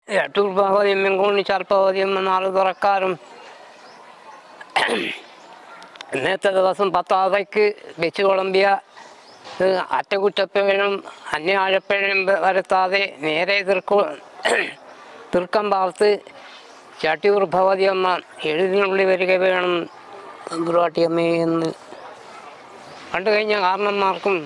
എട്ടൂർ ഭഗവതിയും മെങ്കൂണിച്ചാൽ ഭഗവതിയും നാല് തുറക്കാരും ഇന്നത്തെ ദിവസം പത്താതയ്ക്ക് വെച്ച് വിളമ്പിയ ഇത് അറ്റകുറ്റപ്പഴനും അന്യ ആഴപ്പഴനും വരുത്താതെ നേരെ തീർക്കു തീർക്കം പാർത്ത് ചാട്ടിയൂർ ഭഗവതിയമ്മ എഴുതിനുള്ളിൽ വരിക വേണം തമ്പുരാട്ടിയമ്മേ എന്ന് കണ്ടു കഴിഞ്ഞ കാരണന്മാർക്കും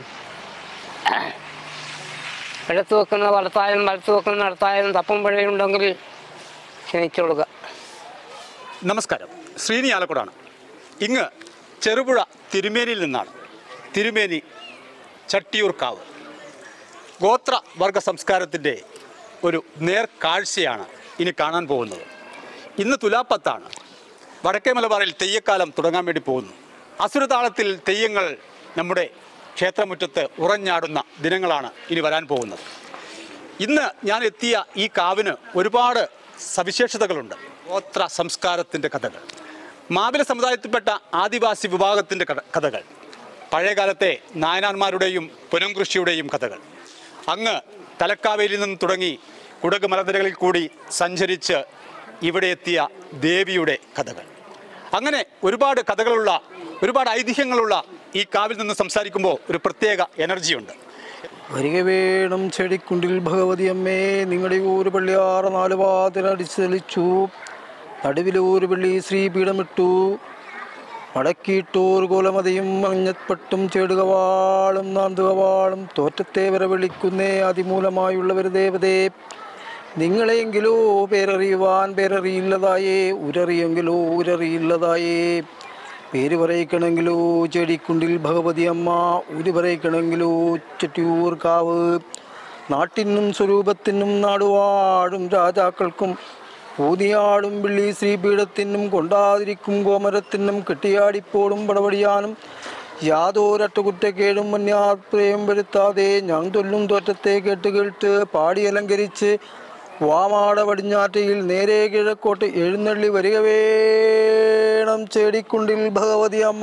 ഇടത്ത് വെക്കുന്ന വലത്തായാലും വലത്ത് വെക്കുന്ന ഇടത്തായാലും തപ്പും പിഴയുണ്ടെങ്കിൽ ക്ഷണിച്ചു കൊടുക്കുക നമസ്കാരം ശ്രീനി ആലക്കുടാണ് ഇങ്ങ് ചെറുപുഴ തിരുമേനിയിൽ നിന്നാണ് തിരുമേനി ചട്ടിയൂർക്കാവ് ഗോത്ര വർഗ സംസ്കാരത്തിൻ്റെ ഒരു നേർക്കാഴ്ചയാണ് ഇനി കാണാൻ പോകുന്നത് ഇന്ന് തുലാപ്പത്താണ് വടക്കേ മലബാറിൽ തെയ്യക്കാലം തുടങ്ങാൻ വേണ്ടി പോകുന്നു അസുരതാളത്തിൽ തെയ്യങ്ങൾ നമ്മുടെ ക്ഷേത്രമുറ്റത്ത് ഉറഞ്ഞാടുന്ന ദിനങ്ങളാണ് ഇനി വരാൻ പോകുന്നത് ഇന്ന് ഞാൻ എത്തിയ ഈ കാവിന് ഒരുപാട് സവിശേഷതകളുണ്ട് ഗോത്ര സംസ്കാരത്തിൻ്റെ കഥകൾ മാവില സമുദായത്തിൽപ്പെട്ട ആദിവാസി വിഭാഗത്തിൻ്റെ കഥ- കഥകൾ പഴയകാലത്തെ നായനാന്മാരുടെയും പുനംകൃഷിയുടെയും കഥകൾ അങ്ങ് തലക്കാവേലിൽ നിന്ന് തുടങ്ങി കുടക് മലനിരകളിൽ കൂടി സഞ്ചരിച്ച് ഇവിടെ എത്തിയ ദേവിയുടെ കഥകൾ അങ്ങനെ ഒരുപാട് കഥകളുള്ള ഒരുപാട് ഐതിഹ്യങ്ങളുള്ള ഈ കാവിൽ നിന്ന് സംസാരിക്കുമ്പോൾ ഒരു പ്രത്യേക എനർജിയുണ്ട് വരിക വേണം ചെടിക്കുണ്ടിൽ ഭഗവതി അമ്മേ നിങ്ങളുടെ ഊര് പള്ളിയാറ നാല് വാതിലടിച്ച് തെളിച്ചു നടുവിലൂര് പള്ളി ശ്രീപീഠമിട്ടു മടക്കിയിട്ടൂർ കുലമതിയും മഞ്ഞപ്പട്ടും ചേടുകവാളും നാന്തുകവാളും തോറ്റത്തെ വരെ വിളിക്കുന്നേ അതിമൂലമായുള്ളവർ ദേവതേ നിങ്ങളെങ്കിലോ പേരറിയുവാൻ പേരറിയില്ലതായേ ഉരറിയെങ്കിലോ ഉരറിയില്ലതായേ പേര് പറയിക്കണമെങ്കിലോ ചെടിക്കുണ്ടിൽ ഭഗവതി അമ്മ ഉരു പറയിക്കണമെങ്കിലോ ചുറ്റിയൂർക്കാവ് നാട്ടിനും സ്വരൂപത്തിനും നാടുവാടും രാജാക്കൾക്കും ഊതിയാടും വെള്ളി ശ്രീപീഠത്തിനും കൊണ്ടാതിരിക്കും ഗോമരത്തിനും കെട്ടിയാടിപ്പോടും പടപടിയാനും യാതൊരൊറ്റ കുറ്റക്കേടും മന്യാത്രയും വരുത്താതെ ഞാൻ തൊല്ലും തോറ്റത്തെ കേട്ട് കേട്ട് പാടി അലങ്കരിച്ച് വാമാട പടിഞ്ഞാറ്റയിൽ നേരെ കിഴക്കോട്ട് എഴുന്നള്ളി വരിക വേണം ചേടിക്കുണ്ടിൽ ഭഗവതി അമ്മ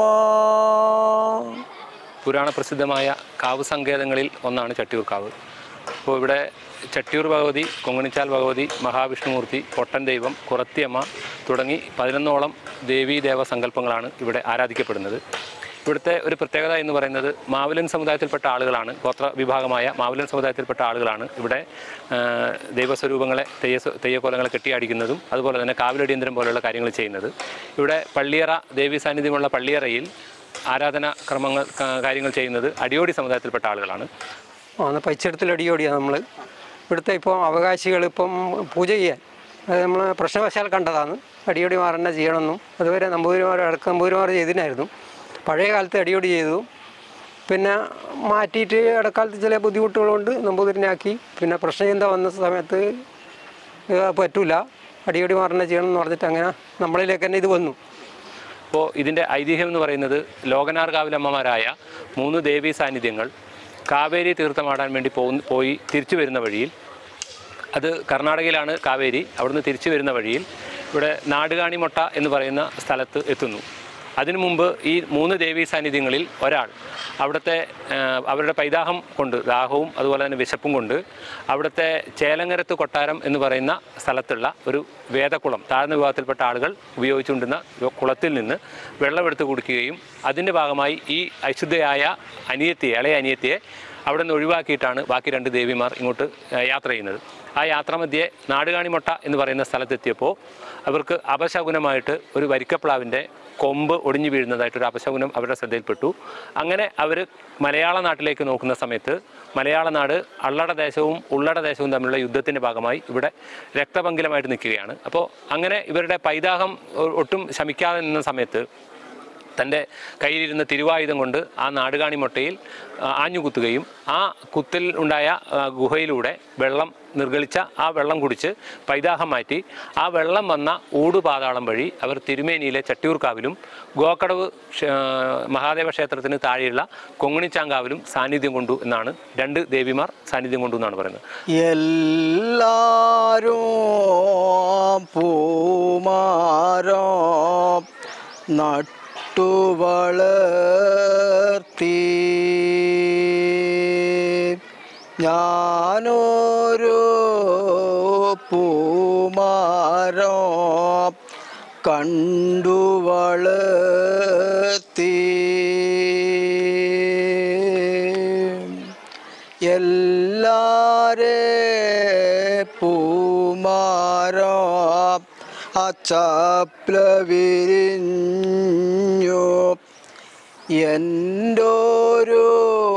പുരാണ പ്രസിദ്ധമായ കാവ് സങ്കേതങ്ങളിൽ ഒന്നാണ് ചട്ടിയൂർക്കാവ് അപ്പോൾ ഇവിടെ ചട്ടിയൂർ ഭഗവതി കൊങ്ങണിച്ചാൽ ഭഗവതി മഹാവിഷ്ണുമൂർത്തി പൊട്ടൻ ദൈവം കുറത്തിയമ്മ തുടങ്ങി പതിനൊന്നോളം ദേവീ ദേവ സങ്കല്പങ്ങളാണ് ഇവിടെ ആരാധിക്കപ്പെടുന്നത് ഇവിടുത്തെ ഒരു പ്രത്യേകത എന്ന് പറയുന്നത് മാവിലൻ സമുദായത്തിൽപ്പെട്ട ആളുകളാണ് ഗോത്ര വിഭാഗമായ മാവിലൻ സമുദായത്തിൽപ്പെട്ട ആളുകളാണ് ഇവിടെ ആ, ദൈവസ്വരൂപങ്ങളെ തെയ്യ തെയ്യക്കോലങ്ങളെ കെട്ടിയാടിക്കുന്നതും അതുപോലെ തന്നെ കാവിലടിയന്തരം പോലെയുള്ള കാര്യങ്ങൾ ചെയ്യുന്നത് ഇവിടെ പള്ളിയറ ദേവീ സാന്നിധ്യമുള്ള പള്ളിയറയിൽ ആരാധന ക്രമങ്ങൾ ക- കാര്യങ്ങൾ ചെയ്യുന്നത് അടിയോടി സമുദായത്തിൽപ്പെട്ട ആളുകളാണ് അന്ന് പൈച്ചെടുത്തിൽ അടിയോടിയാണ് നമ്മൾ ഇവിടുത്തെ ഇപ്പോൾ അവകാശികൾ ഇപ്പം പൂജ ചെയ്യാൻ അത് നമ്മൾ പ്രശ്നവശാൽ കണ്ടതാണ് അടിയോടി മാറന്നെ ചെയ്യണമെന്നും അതുവരെ നമ്പൂതിരിമാർ അടക്കം നമ്പൂതിരിമാർ ചെയ്തിനായിരുന്നു പഴയ കാലത്ത് അടിയോടി ചെയ്തു പിന്നെ മാറ്റിയിട്ട് ഇടക്കാലത്ത് ചില ബുദ്ധിമുട്ടുകളുണ്ട് നമ്പൂതിരിനാക്കി പിന്നെ പ്രശ്നചിന്ത വന്ന സമയത്ത് ഇത് പറ്റൂല അടിയോടി മാറന്നെ ചെയ്യണം എന്ന് പറഞ്ഞിട്ട് അങ്ങനെ നമ്മളിലേക്ക് തന്നെ ഇത് വന്നു അപ്പോൾ ഇതിൻ്റെ ഐതിഹ്യം എന്ന് പറയുന്നത് ലോകനാർ കാവിലമ്മമാരായ മൂന്ന് ദേവീ സാന്നിധ്യങ്ങൾ കാവേരി തീർത്ഥമാടാൻ വേണ്ടി പോകുന്ന പോയി തിരിച്ചു വരുന്ന വഴിയിൽ അത് കർണാടകയിലാണ് കാവേരി അവിടുന്ന് തിരിച്ചു വരുന്ന വഴിയിൽ ഇവിടെ നാടുകാണിമൊട്ട എന്ന് പറയുന്ന സ്ഥലത്ത് എത്തുന്നു അതിനു മുമ്പ് ഈ മൂന്ന് ദേവീ സാന്നിധ്യങ്ങളിൽ ഒരാൾ അവിടുത്തെ ആ, അവരുടെ പൈതാഹം കൊണ്ട് ദാഹവും അതുപോലെ തന്നെ വിശപ്പും കൊണ്ട് അവിടുത്തെ ചേലങ്ങരത്ത് കൊട്ടാരം എന്ന് പറയുന്ന സ്ഥലത്തുള്ള ഒരു വേദക്കുളം താഴ്ന്ന വിഭാഗത്തിൽപ്പെട്ട ആളുകൾ ഉപയോഗിച്ചുകൊണ്ടിരുന്ന കുളത്തിൽ നിന്ന് വെള്ളമെടുത്ത് കുടിക്കുകയും അതിൻ്റെ ഭാഗമായി ഈ അശുദ്ധയായ അനിയത്തിയെ ഇളയ അനിയത്തിയെ അവിടെ നിന്ന് ഒഴിവാക്കിയിട്ടാണ് ബാക്കി രണ്ട് ദേവിമാർ ഇങ്ങോട്ട് ആ, യാത്ര ചെയ്യുന്നത് ആ യാത്രാമധ്യേ നാടുകാണിമൊട്ട എന്ന് പറയുന്ന സ്ഥലത്തെത്തിയപ്പോൾ അവർക്ക് അപശകുനമായിട്ട് ഒരു വരിക്കപ്ലാവിൻ്റെ കൊമ്പ് ഒടിഞ്ഞു വീഴുന്നതായിട്ട് ഒരു അപശകുനം അവരുടെ ശ്രദ്ധയിൽപ്പെട്ടു അങ്ങനെ അവർ മലയാള നാട്ടിലേക്ക് നോക്കുന്ന സമയത്ത് മലയാള നാട് അള്ളട ദേശവും ഉള്ളട ദേശവും തമ്മിലുള്ള യുദ്ധത്തിൻ്റെ ഭാഗമായി ഇവിടെ രക്തപങ്കിലമായിട്ട് നിൽക്കുകയാണ് അപ്പോൾ അങ്ങനെ ഇവരുടെ പൈതാഹം ഒ- ഒട്ടും ശമിക്കാതെ നിന്ന സമയത്ത് തൻ്റെ കയ്യിലിരുന്ന തിരുവായുധം കൊണ്ട് ആ നാടുകാണി മുട്ടയിൽ ആ, ആഞ്ഞു കുത്തുകയും ആ കുത്തിൽ ഉണ്ടായ ആ, ഗുഹയിലൂടെ വെള്ളം നിർഗളിച്ച ആ വെള്ളം കുടിച്ച് പൈതാഹം മാറ്റി ആ വെള്ളം വന്ന ഊടുപാതാളം വഴി അവർ തിരുമേനിയിലെ ചട്ടിയൂർക്കാവിലും ഗോക്കടവ് ക്ഷ- മഹാദേവ ക്ഷേത്രത്തിന് താഴെയുള്ള കൊങ്ങണിച്ചാങ്കാവിലും സാന്നിധ്യം കൊണ്ടു എന്നാണ് രണ്ട് ദേവിമാർ സാന്നിധ്യം കൊണ്ടു എന്നാണ് പറയുന്നത് എല്ലാരും പൂമാരോ നട്ടു വളർത്തി ഞാനോരോ പൂമാരോ കണ്ടു വളർത്തി എല്ലാരെ പൂമാരോ അച്ചപ്ല വിരിഞ്ഞു എൻ്റോരോ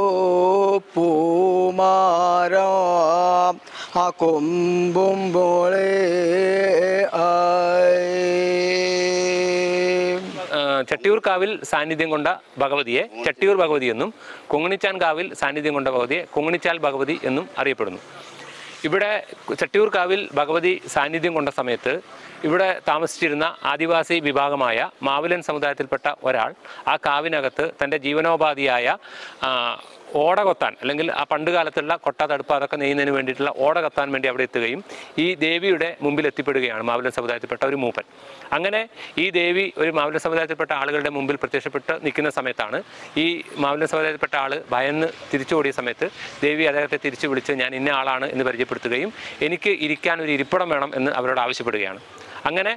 പൂമാരോ ആ കൊമ്പും പോലെ ആയി ആ, ചട്ടിയൂർ കാവിൽ സാന്നിധ്യം കൊണ്ട ഭഗവതിയെ ചട്ടിയൂർ ഭഗവതി എന്നും കൊങ്ങണിച്ചാൻ കാവിൽ സാന്നിധ്യം കൊണ്ട ഭഗവതിയെ കൊങ്ങണിച്ചാൽ ഭഗവതി എന്നും അറിയപ്പെടുന്നു ഇവിടെ ചട്ടിയൂർ കാവിൽ ഭഗവതി സാന്നിധ്യം കൊണ്ട സമയത്ത് ഇവിടെ താമസിച്ചിരുന്ന ആദിവാസി വിഭാഗമായ മാവിലൻ സമുദായത്തിൽപ്പെട്ട ഒരാൾ ആ കാവിനകത്ത് തൻ്റെ ജീവനോപാധിയായ ആ, ഓട കൊത്താൻ അല്ലെങ്കിൽ ആ പണ്ട് കാലത്തുള്ള കൊട്ട തടുപ്പ് അതൊക്കെ നെയ്യുന്നതിന് വേണ്ടിയിട്ടുള്ള ഓട കൊത്താൻ വേണ്ടി അവിടെ എത്തുകയും ഈ ദേവിയുടെ മുമ്പിൽ എത്തിപ്പെടുകയാണ് മാവിലൻ സമുദായത്തിൽപ്പെട്ട ഒരു മൂപ്പൻ അങ്ങനെ ഈ ദേവി ഒരു മാവിലൻ സമുദായത്തിൽപ്പെട്ട ആളുകളുടെ മുമ്പിൽ പ്രത്യക്ഷപ്പെട്ട് നിൽക്കുന്ന സമയത്താണ് ഈ മാവിലൻ സമുദായത്തിൽപ്പെട്ട ആൾ ഭയന്ന് തിരിച്ചു ഓടിയ സമയത്ത് ദേവി അദ്ദേഹത്തെ തിരിച്ചു വിളിച്ച് ഞാൻ ഇന്ന ആളാണ് എന്ന് പരിചയപ്പെടുത്തുകയും എനിക്ക് ഇരിക്കാൻ ഒരു ഇരിപ്പിടം വേണം എന്ന് അവരോട് ആവശ്യപ്പെടുകയാണ് അങ്ങനെ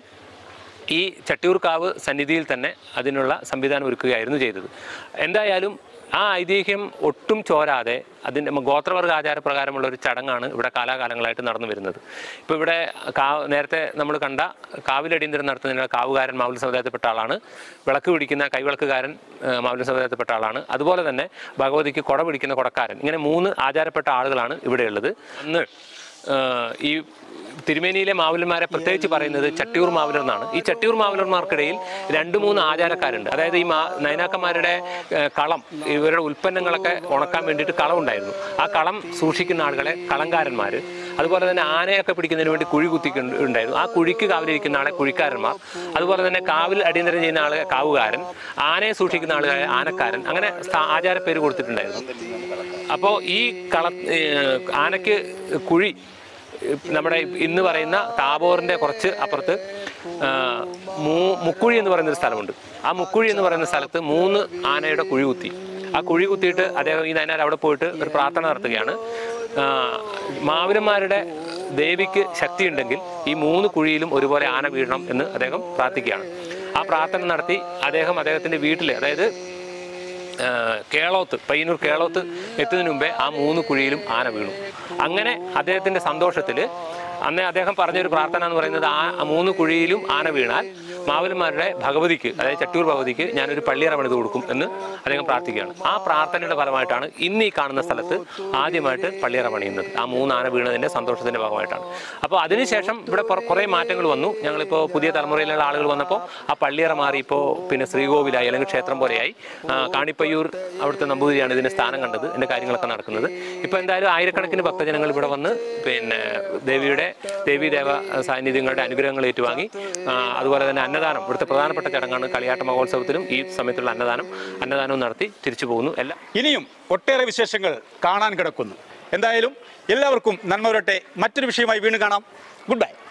ഈ ചട്ടിയൂർക്കാവ് സന്നിധിയിൽ തന്നെ അതിനുള്ള സംവിധാനം ഒരുക്കുകയായിരുന്നു ചെയ്തത് എന്തായാലും ആ ഐതിഹ്യം ഒട്ടും ചോരാതെ അതിൻ്റെ ഗോത്രവർഗ ആചാരപ്രകാരമുള്ള ഒരു ചടങ്ങാണ് ഇവിടെ കാലാകാലങ്ങളായിട്ട് നടന്നു വരുന്നത് ഇപ്പോൾ ഇവിടെ കാ നേരത്തെ നമ്മൾ കണ്ട കാവിലടിയന്തരം നടത്തുന്നതിനുള്ള കാവുകാരൻ മാവുല സമുദായത്തിൽപ്പെട്ട ആളാണ് വിളക്ക് പിടിക്കുന്ന കൈവിളക്കുകാരൻ ഏഹ്, മാവുല സമുദായത്തിൽപ്പെട്ട ആളാണ് അതുപോലെ തന്നെ ഭഗവതിക്ക് കുട പിടിക്കുന്ന കുടക്കാരൻ ഇങ്ങനെ മൂന്ന് ആചാരപ്പെട്ട ആളുകളാണ് ഇവിടെയുള്ളത് അന്ന് ഏഹ്, ഈ തിരുമേനിയിലെ മാവുലന്മാരെ പ്രത്യേകിച്ച് പറയുന്നത് ചട്ടിയൂർ മാവുലർ എന്നാണ് ഈ ചട്ടിയൂർ മാവുലന്മാർക്കിടയിൽ രണ്ട് മൂന്ന് ആചാരക്കാരുണ്ട് അതായത് ഈ മാ നയനാക്കന്മാരുടെ ഏഹ്, കളം ഇവരുടെ ഉൽപ്പന്നങ്ങളൊക്കെ ഉണക്കാൻ വേണ്ടിയിട്ട് കളം ഉണ്ടായിരുന്നു ആ കളം സൂക്ഷിക്കുന്ന ആളുകളെ കളങ്കാരന്മാർ അതുപോലെ തന്നെ ആനയൊക്കെ പിടിക്കുന്നതിന് വേണ്ടി കുഴി കുത്തിക്കൊണ്ട് ഉണ്ടായിരുന്നു ആ കുഴിക്ക് കാവിലിരിക്കുന്ന ആളെ കുഴിക്കാരന്മാർ അതുപോലെ തന്നെ കാവിൽ അടിയന്തരം ചെയ്യുന്ന ആളെ കാവുകാരൻ ആനയെ സൂക്ഷിക്കുന്ന ആളുകളെ ആനക്കാരൻ അങ്ങനെ സ്ഥാ- ആചാരപ്പേര് കൊടുത്തിട്ടുണ്ടായിരുന്നു അപ്പോൾ ഈ കള ഏഹ്, ആനയ്ക്ക് കുഴി നമ്മുടെ ഇന്ന് പറയുന്ന താബോറിൻ്റെ കുറച്ച് അപ്പുറത്ത് ആ, മൂ മുക്കുഴി എന്ന് പറയുന്ന ഒരു സ്ഥലമുണ്ട് ആ മുക്കുഴി എന്ന് പറയുന്ന സ്ഥലത്ത് മൂന്ന് ആനയുടെ കുഴി കുത്തി ആ കുഴി കുത്തിയിട്ട് അദ്ദേഹം ഈ നയനാർ അവിടെ പോയിട്ട് ഒരു പ്രാർത്ഥന നടത്തുകയാണ് ആ, മാവിലന്മാരുടെ ദേവിക്ക് ശക്തിയുണ്ടെങ്കിൽ ഈ മൂന്ന് കുഴിയിലും ഒരുപോലെ ആന വീഴണം എന്ന് അദ്ദേഹം പ്രാർത്ഥിക്കുകയാണ് ആ പ്രാർത്ഥന നടത്തി അദ്ദേഹം അദ്ദേഹത്തിൻ്റെ വീട്ടിൽ അതായത് ആ, കേളോത്ത് പയ്യന്നൂർ കേളോത്ത് എത്തുന്നതിന് മുമ്പേ ആ മൂന്ന് കുഴിയിലും ആന വീണു അങ്ങനെ അദ്ദേഹത്തിൻ്റെ സന്തോഷത്തിൽ അന്നേ അദ്ദേഹം പറഞ്ഞൊരു പ്രാർത്ഥന എന്ന് പറയുന്നത് ആ ആ മൂന്ന് കുഴിയിലും ആന വീണാൽ മാവലന്മാരുടെ ഭഗവതിക്ക് അതായത് ചട്ടൂർ ഭഗവതിക്ക് ഞാനൊരു പള്ളിയറ പണിത് കൊടുക്കും എന്ന് അദ്ദേഹം പ്രാർത്ഥിക്കുകയാണ് ആ പ്രാർത്ഥനയുടെ ഫലമായിട്ടാണ് ഇന്ന് ഈ കാണുന്ന സ്ഥലത്ത് ആദ്യമായിട്ട് പള്ളിയറ പണിയുന്നത് ആ മൂന്ന് ആന വീണതിൻ്റെ സന്തോഷത്തിൻ്റെ ഭാഗമായിട്ടാണ് അപ്പോൾ അതിനുശേഷം ഇവിടെ പുറ- കുറേ മാറ്റങ്ങൾ വന്നു ഞങ്ങളിപ്പോൾ പുതിയ തലമുറയിലുള്ള ആളുകൾ വന്നപ്പോൾ ആ പള്ളിയറ മാറി ഇപ്പോൾ പിന്നെ ശ്രീകോവിലായി അല്ലെങ്കിൽ ക്ഷേത്രം പോലെയായി ആ, കാണിപ്പയ്യൂർ അവിടുത്തെ നമ്പൂതിരിയാണ് ഇതിന് സ്ഥാനം കണ്ടത് ഇതിൻ്റെ കാര്യങ്ങളൊക്കെ നടക്കുന്നത് ഇപ്പോൾ എന്തായാലും ആയിരക്കണക്കിന് ഭക്തജനങ്ങൾ ഇവിടെ വന്ന് പിന്നെ ദേവിയുടെ ദേവീ ദേവ സാന്നിധ്യങ്ങളുടെ അനുഗ്രഹങ്ങൾ ഏറ്റുവാങ്ങി ആ, അതുപോലെ തന്നെ അന്നദാനം ഇവിടുത്തെ പ്രധാനപ്പെട്ട ചടങ്ങാണ് കളിയാട്ട മഹോത്സവത്തിലും ഈ സമയത്തുള്ള അന്നദാനം അന്നദാനവും നടത്തി തിരിച്ചു പോകുന്നു എല്ലാം ഇനിയും ഒട്ടേറെ വിശേഷങ്ങൾ കാണാൻ കിടക്കുന്നു എന്തായാലും എല്ലാവർക്കും നന്മ വരട്ടെ മറ്റൊരു വിഷയമായി വീണ്ടും കാണാം ഗുഡ് ബൈ